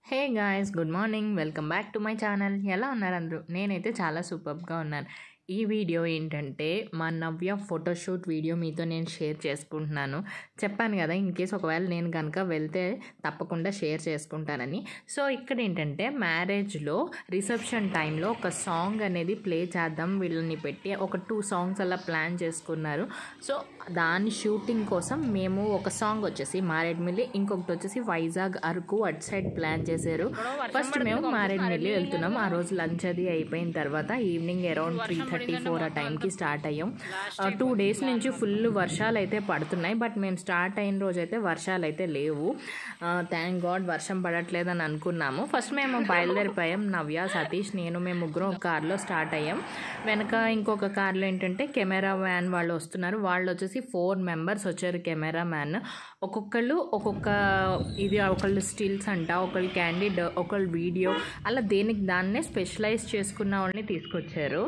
Hey guys good morning welcome back to my channel ఎలా ఉన్నారు అందరూ నేనైతే చాలా సూపర్గా ఉన్నాను ఈ వీడియో ఏంటంటే మా నవ్య ఫోటోషూట్ వీడియో మీతో నేను షేర్ చేసుకుంటున్నాను చెప్పాను కదా ఇన్ కేస్ ఒకవేళ నేను కనుక వెళ్తే తప్పకుండా షేర్ చేసుకుంటానని సో ఇక్కడ ఏంటంటే మ్యారేజ్లో రిసెప్షన్ టైంలో ఒక సాంగ్ అనేది ప్లే చేద్దాం వీళ్ళని పెట్టి ఒక టూ సాంగ్స్ అలా ప్లాన్ చేసుకున్నారు సో దాని షూటింగ్ కోసం మేము ఒక సాంగ్ వచ్చేసి మారేడుమిల్లి ఇంకొకటి వచ్చేసి వైజాగ్ అరకు అటు సైడ్ ప్లాన్ చేశారు ఫస్ట్ మేము మారేడుమిల్లి వెళ్తున్నాం ఆ రోజు లంచ్ అది అయిపోయిన తర్వాత evening around three thirty four ఆ టైంకి స్టార్ట్ అయ్యాం టూ డేస్ నుంచి ఫుల్ వర్షాలు అయితే పడుతున్నాయి బట్ మేము స్టార్ట్ అయిన రోజు అయితే వర్షాలు అయితే లేవు థ్యాంక్ గాడ్ వర్షం పడట్లేదని అనుకున్నాము ఫస్ట్ మేము బయలుదేరిపోయాం నవ్య సతీష్ నేను మేము ముగ్గురం ఒక కార్లో స్టార్ట్ అయ్యాం వెనక ఇంకొక కార్లో ఏంటంటే కెమెరా మ్యాన్ వాళ్ళు వస్తున్నారు వాళ్ళు వచ్చేసి ఫోర్ మెంబర్స్ వచ్చారు కెమెరా మ్యాన్ ఒక్కొక్కళ్ళు ఒక్కొక్క ఇది ఒకళ్ళు స్టిల్స్ అంట ఒకళ్ళు క్యాండిడ్ ఒకళ్ళు వీడియో అలా దేనికి దాన్నే స్పెషలైజ్ చేసుకున్న వాళ్ళని తీసుకొచ్చారు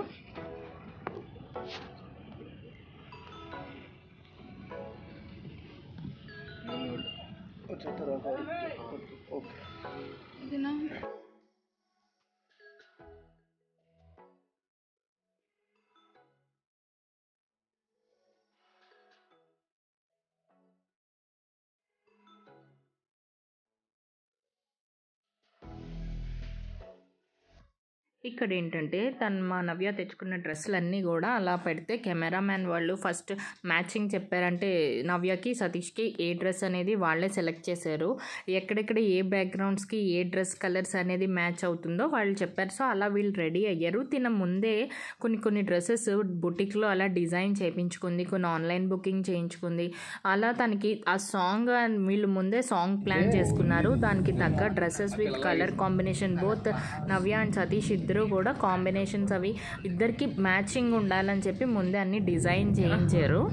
ఇక్కడ ఏంటంటే తను మా నవ్య తెచ్చుకున్న డ్రెస్సులన్నీ కూడా అలా పెడితే కెమెరామ్యాన్ వాళ్ళు ఫస్ట్ మ్యాచింగ్ చెప్పారంటే నవ్యకి సతీష్కి ఏ డ్రెస్ అనేది వాళ్ళే సెలెక్ట్ చేశారు ఎక్కడెక్కడ ఏ బ్యాక్గ్రౌండ్స్కి ఏ డ్రెస్ కలర్స్ అనేది మ్యాచ్ అవుతుందో వాళ్ళు చెప్పారు సో అలా వీళ్ళు రెడీ అయ్యారు తిన ముందే కొన్ని కొన్ని డ్రెస్సెస్ బుటిక్లో అలా డిజైన్ చేయించుకుంది కొన్ని ఆన్లైన్ బుకింగ్ చేయించుకుంది అలా తనకి ఆ సాంగ్ వీళ్ళు ముందే సాంగ్ ప్లాన్ చేసుకున్నారు దానికి తగ్గ dresses with colour combination both Navya and Satish ఇద్దరు కూడా కాంబినేషన్స్ అవి ఇద్దరికి మ్యాచింగ్ ఉండాలని చెప్పి ముందే అన్ని డిజైన్ చేయించారు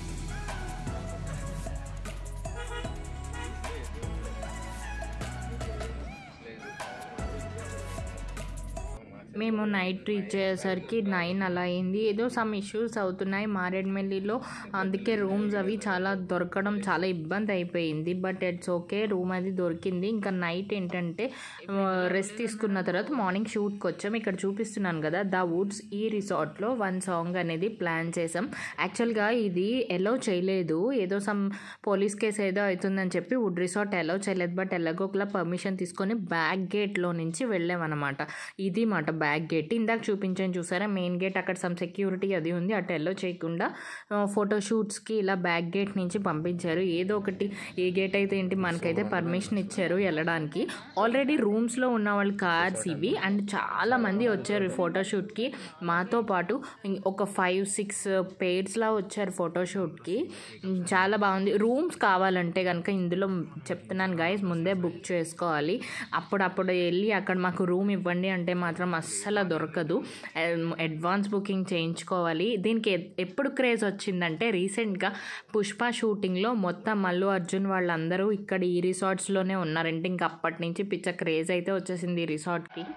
మేము నైట్ రీచ్ అయ్యేసరికి నైన్ అలా అయింది ఏదో సమ్ ఇష్యూస్ అవుతున్నాయి మారేడుమిల్లిలో అందుకే రూమ్స్ అవి చాలా దొరకడం చాలా ఇబ్బంది అయిపోయింది బట్ ఇట్స్ ఓకే రూమ్ అది దొరికింది ఇంకా నైట్ ఏంటంటే రెస్ట్ తీసుకున్న తర్వాత మార్నింగ్ షూట్కి వచ్చాం ఇక్కడ చూపిస్తున్నాను కదా ద వుడ్స్ ఈ రిసార్ట్లో వన్ సాంగ్ అనేది ప్లాన్ చేసాం యాక్చువల్గా ఇది ఎలో చేయలేదు ఏదో సమ్ పోలీస్ కేసు ఏదో అవుతుందని చెప్పి వుడ్ రిసార్ట్ ఎలో చేయలేదు బట్ ఎలాగోకలా పర్మిషన్ తీసుకొని బ్యాక్ గేట్లో నుంచి వెళ్ళామన్నమాట ఇది మాట బ్యాక్ గేట్ ఇందాక చూపించాను చూసారా మెయిన్ గేట్ అక్కడ సమ్ సెక్యూరిటీ అది ఉంది అటు ఎల్లో చేయకుండా ఫోటో షూట్స్కి ఇలా బ్యాక్ గేట్ నుంచి పంపించారు ఏదో ఒకటి ఏ గేట్ అయితే ఏంటి మనకైతే పర్మిషన్ ఇచ్చారు వెళ్ళడానికి ఆల్రెడీ రూమ్స్లో ఉన్న వాళ్ళ కార్స్ ఇవి అండ్ చాలా మంది వచ్చారు ఫోటోషూట్కి మాతో పాటు ఒక ఫైవ్ సిక్స్ పేర్స్లా వచ్చారు ఫోటోషూట్కి చాలా బాగుంది రూమ్స్ కావాలంటే కనుక ఇందులో చెప్తున్నాను గైస్ ముందే బుక్ చేసుకోవాలి అప్పుడప్పుడు వెళ్ళి అక్కడ మాకు రూమ్ ఇవ్వండి అంటే మాత్రం అస్సలు దొరకదు అడ్వాన్స్ బుకింగ్ చేయించుకోవాలి దీనికి ఎప్పుడు క్రేజ్ వచ్చిందంటే రీసెంట్గా పుష్ప షూటింగ్లో మొత్తం మల్లు అర్జున్ వాళ్ళందరూ ఇక్కడ ఈ రిసార్ట్స్లోనే ఉన్నారంటే ఇంక అప్పటి నుంచి పిచ్చ క్రేజ్ అయితే వచ్చేసింది ఈ రిసార్ట్కి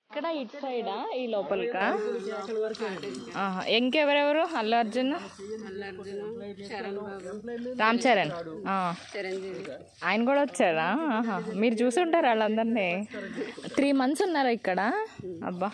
ఇక్కడ ఇటు సైడా ఈ లోపలికా ఆహా. ఇంకెవరెవరు అల్లు అర్జున్ రామ్ చరణ్ ఆ. ఆయన కూడా వచ్చారా ఆహా. మీరు చూసి ఉంటారు వాళ్ళందరినీ త్రీ మంత్స్ ఉన్నారా ఇక్కడ అబ్బా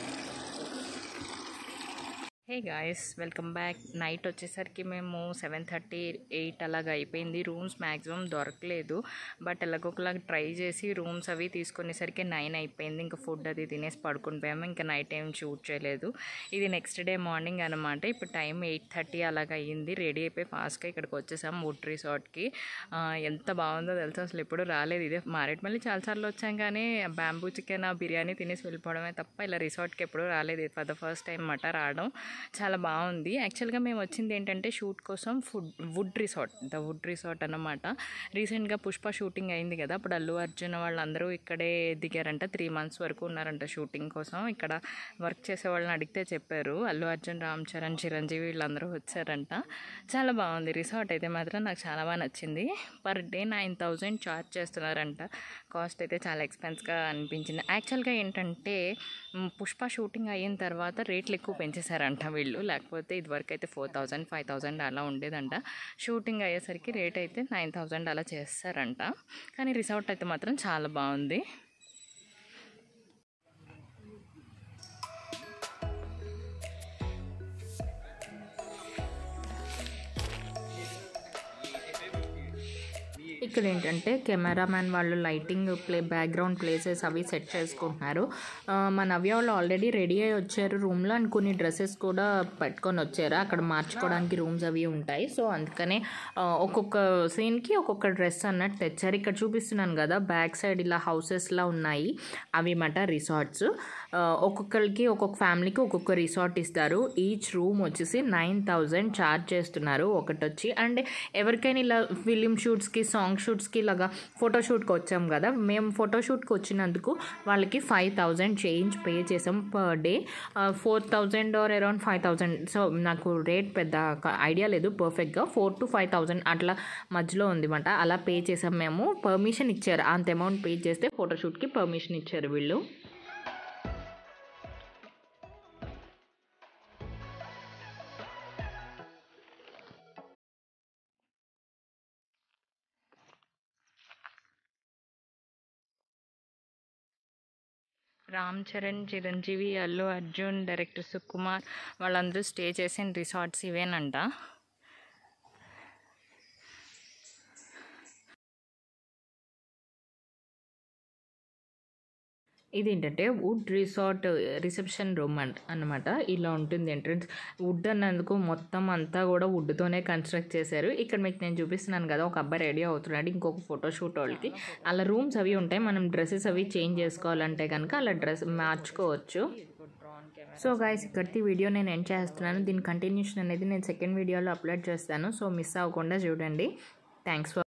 hey guys welcome back night వచ్చేసరికి మేము సెవెన్ థర్టీ ఎయిట్ అలాగ అయిపోయింది రూమ్స్ మ్యాక్సిమం దొరకలేదు బట్ ఎలాగోకలాగా ట్రై చేసి రూమ్స్ అవి తీసుకునేసరికి నైన్ అయిపోయింది ఇంకా ఫుడ్ అది తినేసి పడుకుని పోయాము ఇంకా నైట్ ఏం షూట్ చేయలేదు ఇది నెక్స్ట్ డే మార్నింగ్ అనమాట ఇప్పుడు టైం ఎయిట్ థర్టీ అలాగ అయ్యింది రెడీ అయిపోయి ఫాస్ట్గా ఇక్కడికి వచ్చేసాం వుడ్ రిసార్ట్కి ఆ, ఎంత బాగుందో తెలుసు అసలు ఎప్పుడు రాలేదు ఇదే మారేడుమల్లి చాలాసార్లు వచ్చాం కానీ బ్యాంబూ చికెన్ ఆ బిర్యానీ తినేసి వెళ్ళిపోవడమే తప్ప ఇలా రిసార్ట్కి ఎప్పుడు రాలేదు ఫర్ ద ఫస్ట్ టైం మాట రావడం చాలా బాగుంది యాక్చువల్గా మేము వచ్చింది ఏంటంటే షూట్ కోసం food wood resort the wood resort అన్నమాట రీసెంట్గా పుష్ప షూటింగ్ అయింది కదా అప్పుడు అల్లు అర్జున్ వాళ్ళందరూ ఇక్కడే దిగారంట త్రీ మంత్స్ వరకు ఉన్నారంట షూటింగ్ కోసం ఇక్కడ వర్క్ చేసే వాళ్ళని అడిగితే చెప్పారు అల్లు అర్జున్ రామ్ చరణ్ చిరంజీవి వీళ్ళందరూ వచ్చారంట చాలా బాగుంది రిసార్ట్ అయితే మాత్రం నాకు చాలా బాగా నచ్చింది per day nine thousand charge చేస్తున్నారంట కాస్ట్ అయితే చాలా ఎక్స్పెన్స్గా అనిపించింది యాక్చువల్గా ఏంటంటే మ్, పుష్ప షూటింగ్ అయిన తర్వాత రేట్లు ఎక్కువ పెంచేశారంట వీళ్ళు లేకపోతే ఇదివరకు అయితే ఫోర్ థౌజండ్ ఫైవ్ థౌజండ్ అలా ఉండేదంట షూటింగ్ అయ్యేసరికి రేట్ అయితే నైన్ థౌజండ్ అలా చేస్తారంట కానీ రిసార్ట్ అయితే మాత్రం చాలా బాగుంది ఇక్కడ ఏంటంటే కెమెరామ్యాన్ వాళ్ళు లైటింగ్ ప్లే బ్యాక్గ్రౌండ్ ప్లేసెస్ అవి సెట్ చేసుకుంటున్నారు ఆ, మా నవ్య వాళ్ళు ఆల్రెడీ రెడీ అయ్యి వచ్చారు రూమ్లో అండ్ కొన్ని డ్రెస్సెస్ కూడా పెట్టుకొని వచ్చారు అక్కడ మార్చుకోవడానికి రూమ్స్ అవి ఉంటాయి సో అందుకనే ఆ, ఒక్కొక్క సీన్కి ఒక్కొక్క డ్రెస్ అన్నట్టు తెచ్చారు ఇక్కడ చూపిస్తున్నాను కదా బ్యాక్ సైడ్ ఇలా హౌసెస్లా ఉన్నాయి అవి మాట రిసార్ట్స్ ఒక్కొక్కరికి ఒక్కొక్క ఫ్యామిలీకి ఒక్కొక్క రిసార్ట్ ఇస్తారు ఈచ్ రూమ్ వచ్చేసి నైన్ థౌజండ్ ఛార్జ్ చేస్తున్నారు ఒకటి వచ్చి అండ్ ఎవరికైనా ఇలా ఫిలిం షూట్స్కి సాంగ్ షూట్స్కి ఇలాగా ఫోటోషూట్కి వచ్చాం కదా మేము ఫోటోషూట్కి వచ్చినందుకు వాళ్ళకి ఫైవ్ థౌజండ్ చేంజ్ పే చేసాం per day four thousand or around five thousand so నాకు రేట్ పెద్ద ఐడియా లేదు పర్ఫెక్ట్గా ఫోర్ టు ఫైవ్ థౌజండ్ అట్లా మధ్యలో ఉంది మాట అలా పే చేసాం మేము పర్మిషన్ ఇచ్చారు అంత అమౌంట్ పే చేస్తే ఫోటోషూట్కి పర్మిషన్ ఇచ్చారు వీళ్ళు రామ్ చరణ్ చిరంజీవి అల్లు అర్జున్ డైరెక్టర్ సుకుమార్ వాళ్ళందరూ స్టే చేసిన రిసార్ట్స్ ఇవేనంట ఇది ఏంటంటే వుడ్ రిసార్ట్ రిసెప్షన్ రూమ్ అంట అనమాట ఇలా ఉంటుంది ఎంట్రన్స్ వుడ్ అన్నందుకు మొత్తం అంతా కూడా వుడ్తోనే కన్స్ట్రక్ట్ చేశారు ఇక్కడ మీకు నేను చూపిస్తున్నాను కదా ఒక అబ్బాయి రెడీ అవుతున్నాడు ఇంకొక ఫోటోషూట్ వాళ్ళకి అలా రూమ్స్ అవి ఉంటాయి మనం డ్రెస్సెస్ అవి చేంజ్ చేసుకోవాలంటే కనుక అలా డ్రెస్ మార్చుకోవచ్చు సో గాయస్ ఇక్కడికి వీడియో నేను ఎండ్ చేస్తున్నాను దీని కంటిన్యూషన్ అనేది నేను సెకండ్ వీడియోలో అప్లోడ్ చేస్తాను సో మిస్ అవ్వకుండా చూడండి థ్యాంక్స్ ఫర్